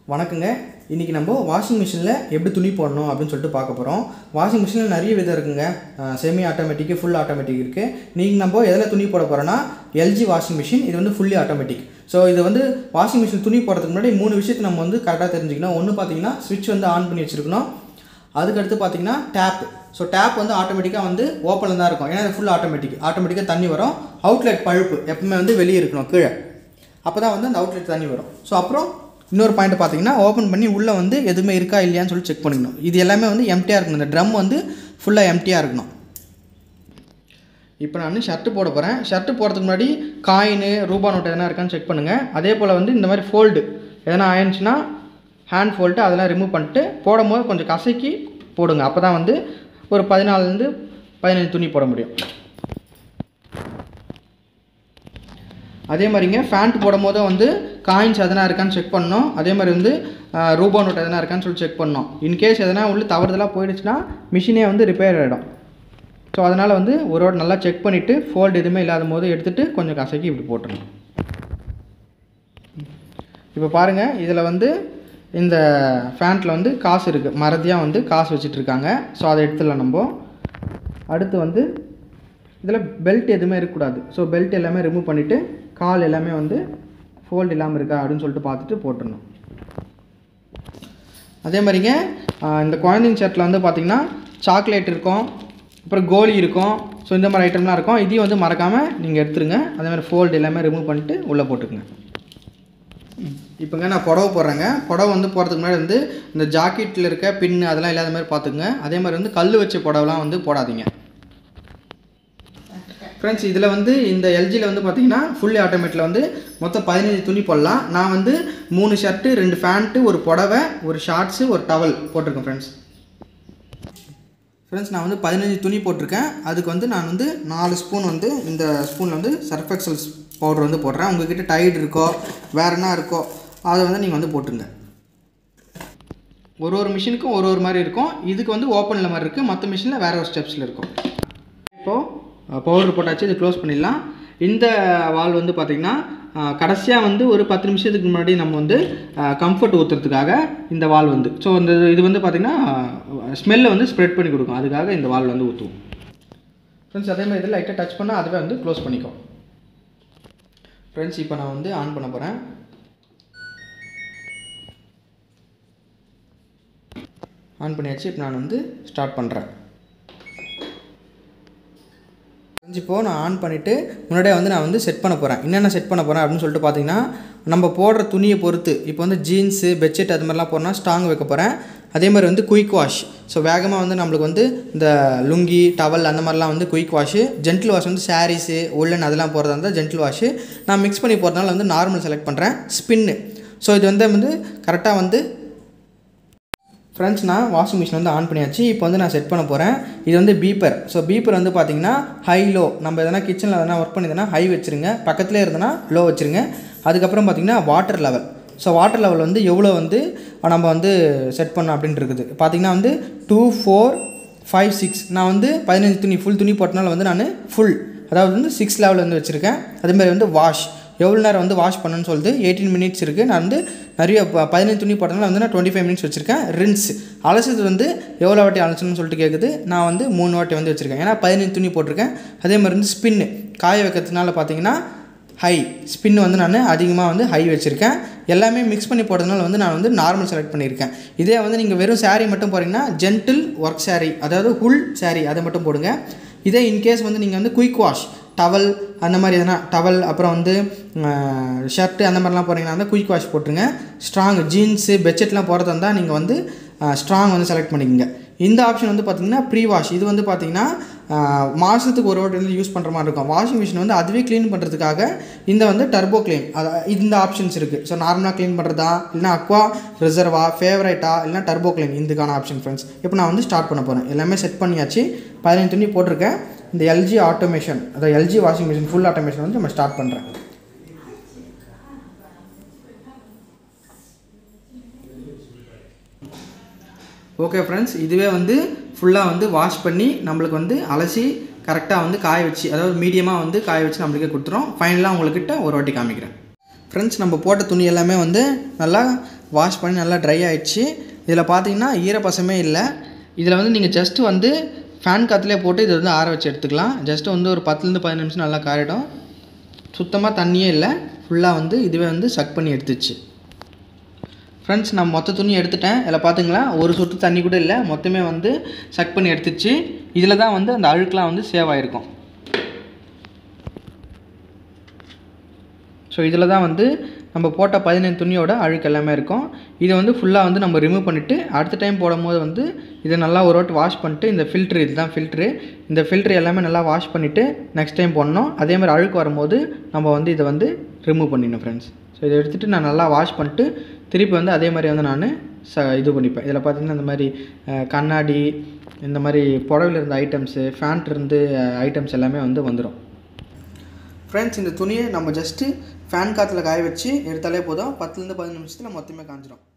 வணக்கங்க இன்றைக்கி நம்ம வாஷிங் மிஷினில் எப்படி துணி போடணும் அப்படின்னு சொல்லிட்டு பார்க்க போகிறோம் வாஷிங் மிஷினில் நிறைய விதம் இருக்குங்க செமி ஆட்டோமேட்டிக்கு ஃபுல் ஆட்டோமேட்டிக் இருக்குது நீங்கள் நம்ம எதில் துணி போட போகிறோன்னா எல்ஜி வாஷிங் மிஷின் இது வந்து ஃபுல்லி ஆட்டோமேட்டிக் ஸோ இது வந்து வாஷிங் மிஷின் துணி போடுறதுக்கு முன்னாடி மூணு விஷயத்தை நம்ம வந்து கரெக்டாக தெரிஞ்சுக்கணும் ஒன்று பார்த்தீங்கன்னா ஸ்விட்ச் வந்து ஆன் பண்ணி வச்சுருக்கணும் அதுக்கடுத்து பார்த்தீங்கன்னா டேப் ஸோ டேப் வந்து ஆட்டோமேட்டிக்காக வந்து ஓப்பனில் தான் இருக்கும் ஏன்னா இது ஃபுல் ஆட்டோமேட்டிக் ஆட்டோமேட்டிக்காக தண்ணி வரும் அவுட்லெட் பழுப்பு எப்பவுமே வந்து வெளியே இருக்கணும் கீழே அப்போ தான் வந்து அந்த அவுட்லெட் தண்ணி வரும் ஸோ அப்புறம் இன்னொரு பாயிண்ட் பார்த்தீங்கன்னா ஓப்பன் பண்ணி உள்ளே வந்து எதுவுமே இருக்கா இல்லையான்னு சொல்லி செக் பண்ணிக்கணும் இது எல்லாமே வந்து எம்டியாக இருக்கணும் இந்த ட்ரம் வந்து ஃபுல்லாக எம்டியாக இருக்கணும் இப்போ நான் ஷர்ட்டு போட போகிறேன் ஷர்ட்டு போடுறதுக்கு முன்னாடி காயின் ரூபா நோட் எதனா இருக்கான்னு செக் பண்ணுங்கள் அதே போல் வந்து இந்த மாதிரி ஃபோல்டு எதனா ஆயிருந்துச்சுன்னா ஹேண்ட் ஃபோல்டு அதெல்லாம் ரிமூவ் பண்ணிட்டு போடும்போது கொஞ்சம் கசக்கி போடுங்க அப்போ தான் வந்து ஒரு பதினாலுலேருந்து பதினஞ்சு துணி போட முடியும் அதே மாதிரிங்க ஃபேண்ட் போடும் போதும் வந்து காயின்ஸ் எதனா இருக்கான்னு செக் பண்ணணும் அதே மாதிரி வந்து ஆஹ், ரூபா நோட் எதனா இருக்கான்னு சொல்லி செக் பண்ணணும் இன்கேஸ் எதனா உள்ள தவறுதலாக போயிடுச்சுன்னா மிஷினே வந்து ரிப்பேர் ஆகிடும் ஸோ அதனால் வந்து ஒரு வாட்டி நல்லா செக் பண்ணிவிட்டு ஃபோல்டு எதுவுமே இல்லாத போது எடுத்துகிட்டு கொஞ்சம் கசக்கி இப்படி போட்டுருணும் இப்போ பாருங்கள் இதில் வந்து இந்த ஃபேண்ட்டில் வந்து காசு இருக்குது மறதியாக வந்து காசு வச்சுட்டு இருக்காங்க ஸோ அதை எடுத்துடலாம் நம்ம அடுத்து வந்து இதில் பெல்ட் எதுவுமே இருக்கக்கூடாது ஸோ பெல்ட் எல்லாமே ரிமூவ் பண்ணிவிட்டு கால் எல்லாமே வந்து ஃபோல்டு இல்லாமல் இருக்கா அப்படின்னு சொல்லிட்டு பார்த்துட்டு போட்டுடணும் அதே மாதிரிங்க ஆஹ் இந்த குழந்தைங்க ஷர்ட்டில் வந்து பார்த்திங்கன்னா சாக்லேட் இருக்கும் அப்புறம் கோலி இருக்கும் ஸோ இந்த மாதிரி ஐட்டம்லாம் இருக்கும் இதையும் வந்து மறக்காமல் நீங்கள் எடுத்துருங்க அதே மாதிரி ஃபோல்டு எல்லாமே ரிமூவ் பண்ணிட்டு உள்ளே போட்டுக்குங்க இப்போங்க நான் புடவை போடுறேங்க புடவை வந்து போடுறதுக்கு முன்னாடி வந்து இந்த ஜாக்கெட்டில் இருக்க பின் அதெல்லாம் இல்லாத மாதிரி பார்த்துக்குங்க அதே மாதிரி வந்து கல் வச்ச புடவைலாம் வந்து போடாதீங்க ஃப்ரெண்ட்ஸ் இதில் வந்து இந்த எல்ஜியில் வந்து பார்த்தீங்கன்னா ஃபுல்லி ஆட்டோமேட்டில் வந்து மொத்தம் பதினஞ்சு துணி போடலாம் நான் வந்து மூணு ஷர்ட்டு ரெண்டு ஃபேண்ட்டு ஒரு புடவை ஒரு ஷார்ட்ஸு ஒரு டவல் போட்டிருக்கேன் ஃப்ரெண்ட்ஸ் ஃப்ரெண்ட்ஸ் நான் வந்து பதினஞ்சு துணி போட்டிருக்கேன் அதுக்கு வந்து நான் வந்து நாலு ஸ்பூன் வந்து இந்த ஸ்பூனில் வந்து சர்ஃபெக்சல் பவுடர் வந்து போடுறேன் உங்ககிட்ட டைடு இருக்கோ வேறு என்ன இருக்கோ அதை வந்து நீங்கள் வந்து போட்டுருங்க ஒரு ஒரு மிஷினுக்கும் ஒரு ஒரு மாதிரி இருக்கும் இதுக்கு வந்து ஓப்பனில் மாதிரி இருக்குது மற்ற மிஷினில் வேறு ஒரு ஸ்டெப்ஸில் இருக்கும் இப்போது பவுடர் போட்டாச்சு இது க்ளோஸ் பண்ணிடலாம் இந்த வால் வந்து பார்த்திங்கன்னா கடைசியாக வந்து ஒரு பத்து நிமிஷத்துக்கு முன்னாடி நம்ம வந்து கம்ஃபர்ட் ஊற்றுறதுக்காக இந்த வால் வந்து ஸோ இந்த இது வந்து பார்த்திங்கன்னா ஸ்மெல்லை வந்து ஸ்ப்ரெட் பண்ணி கொடுக்கும் அதுக்காக இந்த வால் வந்து ஊற்றுவோம் ஃப்ரெண்ட்ஸ் அதே மாதிரி இதில் லைட்டாக டச் பண்ணால் அதுவே வந்து க்ளோஸ் பண்ணிக்கும் ஃப்ரெண்ட்ஸ் இப்போ நான் வந்து ஆன் பண்ண போகிறேன் ஆன் பண்ணியாச்சு இப்போ நான் வந்து ஸ்டார்ட் பண்ணுறேன் இப்போது நான் ஆன் பண்ணிவிட்டு முன்னாடியே வந்து நான் வந்து செட் பண்ண போகிறேன் என்னென்ன செட் பண்ண போகிறேன் அப்படின்னு சொல்லிட்டு பார்த்தீங்கன்னா நம்ம போடுற துணியை பொறுத்து இப்போ வந்து ஜீன்ஸு பெட்ஷீட் அது மாதிரிலாம் போடனா ஸ்ட்ராங் வைக்க போகிறேன் அதே மாதிரி வந்து குயிக் வாஷ் ஸோ வேகமாக வந்து நம்மளுக்கு வந்து இந்த லுங்கி டவல் அந்த மாதிரிலாம் வந்து குயிக் வாஷு ஜென்டில் வாஷ் வந்து சாரீஸு உள்ளன் அதெல்லாம் போகிறதா இருந்தால் ஜென்டில் வாஷு நான் மிக்ஸ் பண்ணி போகிறதுனால வந்து நார்மல் செலக்ட் பண்ணுறேன் ஸ்பின்னு ஸோ இது வந்து வந்து கரெக்டாக வந்து ஃப்ரெண்ட்ஸ் நான் வாஷிங் மிஷின் வந்து ஆன் பண்ணியாச்சு இப்போ வந்து நான் செட் பண்ண போகிறேன் இது வந்து பீப்பர் ஸோ பீப்பர் வந்து பார்த்தீங்கன்னா ஹை லோ நம்ம எதனா கிச்சனில் எதனா ஒர்க் பண்ணிதுன்னா ஹை வச்சுருங்க பக்கத்துலேயே இருந்தனா லோ வச்சுருங்க அதுக்கப்புறம் பார்த்தீங்கன்னா water level so water level வந்து எவ்வளோ வந்து நம்ம வந்து செட் பண்ணோம் அப்படின்ட்டு இருக்குது பார்த்தீங்கன்னா வந்து டூ ஃபோர் ஃபைவ் சிக்ஸ் நான் வந்து பதினஞ்சு துணி ஃபுல் துணி போட்டனால வந்து நான் ஃபுல் அதாவது வந்து சிக்ஸ் லெவல் வந்து வச்சுருக்கேன் அதேமாதிரி வந்து வாஷ் எவ்வளோ நேரம் வந்து வாஷ் பண்ணணும்னு சொல்லிட்டு எயிட்டீன் மினிட்ஸ் இருக்குது நான் வந்து நிறைய ப- பதினஞ்சு துணி போட்டனால வந்து நான் டுவெண்ட்டி ஃபைவ் மினிட்ஸ் வச்சுருக்கேன் ரின்ஸ் அலசுறது வந்து எவ்வளோ வாட்டி அலசணும்னு சொல்லிட்டு கேட்குது நான் வந்து மூணு வாட்டி வந்து வச்சுருக்கேன் ஏன்னா பதினஞ்சு துணி போட்டிருக்கேன் அதே மாதிரி வந்து ஸ்பின்னு காய வைக்கிறதுனால பார்த்தீங்கன்னா ஹை ஸ்பின் வந்து நான் அதிகமாக வந்து ஹை வச்சுருக்கேன் எல்லாமே மிக்ஸ் பண்ணி போடுறதுனால வந்து நான் வந்து நார்மல் செலக்ட் பண்ணியிருக்கேன் இதே வந்து நீங்கள் வெறும் saree மட்டும் போகிறீங்கன்னா ஜென்டில் ஒர்க் saree அதாவது ஹுல் saree அதை மட்டும் போடுங்க இதே இன்கேஸ் வந்து நீங்கள் வந்து குயிக் வாஷ் டவல் அந்த மாதிரி எதனா டவல் அப்புறம் வந்து ஷர்ட்டு அந்த மாதிரிலாம் போகிறீங்கன்னா வந்து குயிக் வாஷ் போட்டுருங்க ஸ்ட்ராங் ஜீன்ஸு பெட்ஷீட்லாம் போகிறதா இருந்தால் நீங்கள் வந்து ஸ்ட்ராங் வந்து செலக்ட் பண்ணிக்கோங்க இந்த ஆப்ஷன் வந்து பார்த்தீங்கன்னா ப்ரீ வாஷ் இது வந்து பார்த்தீங்கன்னா மாதத்துக்கு ஒரு வாட்டி வந்து யூஸ் பண்ணுற மாதிரி இருக்கும் வாஷிங் மிஷின் வந்து அதுவே க்ளீன் பண்ணுறதுக்காக இந்த வந்து டர்போ க்ளீன் அது இந்த ஆப்ஷன்ஸ் இருக்குது ஸோ நார்மலாக க்ளீன் பண்ணுறதா இல்லைனா அக்வா ரிசர்வா ஃபேவரேட்டா இல்லைனா டர்போ க்ளீன் இதுக்கான ஆப்ஷன் ஃப்ரெண்ட்ஸ் இப்போ நான் வந்து ஸ்டார்ட் பண்ண போகிறேன் எல்லாமே செட் பண்ணியாச்சு பதினஞ்சு துணி போட்டிருக்கேன் இந்த எல்ஜி ஆட்டோமேஷன் அதாவது LG washing machine full automation வந்து நம்ம ஸ்டார்ட் பண்ணுறேன் ஓகே ஃப்ரெண்ட்ஸ் இதுவே வந்து ஃபுல்லாக வந்து வாஷ் பண்ணி நம்மளுக்கு வந்து அலசி கரெக்டாக வந்து காய வச்சு அதாவது மீடியமாக வந்து காய வச்சு நம்மளுக்கே கொடுத்துரும் ஃபைனலாக உங்கள்கிட்ட ஒரு வாட்டி காமிக்கிறேன் ஃப்ரெண்ட்ஸ் நம்ம போட்ட துணி எல்லாமே வந்து நல்லா வாஷ் பண்ணி நல்லா ட்ரை ஆயிடுச்சு இதில் பார்த்தீங்கன்னா ஈரப்பசமே இல்லை இதில் வந்து நீங்கள் ஜஸ்ட்டு வந்து ஃபேன் காற்றுலேயே போட்டு இதை வந்து ஆற வச்சு எடுத்துக்கலாம் ஜஸ்ட்டு வந்து ஒரு பத்துலேருந்து பதினஞ்சு நிமிஷம் நல்லா காயிடும் சுத்தமாக தண்ணியே இல்லை ஃபுல்லாக வந்து இதுவே வந்து சக் பண்ணி எடுத்துச்சு ஃப்ரெண்ட்ஸ் நான் மொத்த துணி எடுத்துட்டேன் இதில் பார்த்துங்களா ஒரு சொட்டு தண்ணி கூட இல்லை மொத்தமே வந்து சக் பண்ணி எடுத்துச்சு இதில் தான் வந்து அந்த அழுக்கெலாம் வந்து சேவ் ஆகிருக்கும் ஸோ இதில் தான் வந்து நம்ம போட்ட பதினஞ்சு துணியோட அழுக்கு எல்லாமே இருக்கும் இதை வந்து ஃபுல்லாக வந்து நம்ம ரிமூவ் பண்ணிவிட்டு அடுத்த டைம் போடும்போது வந்து இதை நல்லா ஒரு வாட்டி வாஷ் பண்ணிட்டு இந்த ஃபில்ட்ரு இதுதான் ஃபில்ட்ரு இந்த ஃபில்ட்ரு எல்லாமே நல்லா வாஷ் பண்ணிவிட்டு நெக்ஸ்ட் டைம் போடணும் அதே மாதிரி அழுக்கு வரும்போது நம்ம வந்து இதை வந்து ரிமூவ் பண்ணிடணும் ஃப்ரெண்ட்ஸ் ஸோ இதை எடுத்துகிட்டு நான் நல்லா வாஷ் பண்ணிட்டு திருப்பி வந்து அதே மாதிரி வந்து நான் ச இது பண்ணிப்பேன் இதில் பார்த்தீங்கன்னா இந்த மாதிரி அஹ், கண்ணாடி இந்த மாதிரி புடவையில் இருந்த ஐட்டம்ஸு ஃபேண்ட் இருந்து ஐட்டம்ஸ் எல்லாமே வந்து வந்துடும் ஃப்ரெண்ட்ஸ் இந்த துணியை நம்ம ஜஸ்ட்டு ஃபேன் காற்றுல காய வச்சு எடுத்தாலே போதும் பத்துலேருந்து பதினஞ்சு நிமிஷத்தில் மொத்தமே காஞ்சிரும்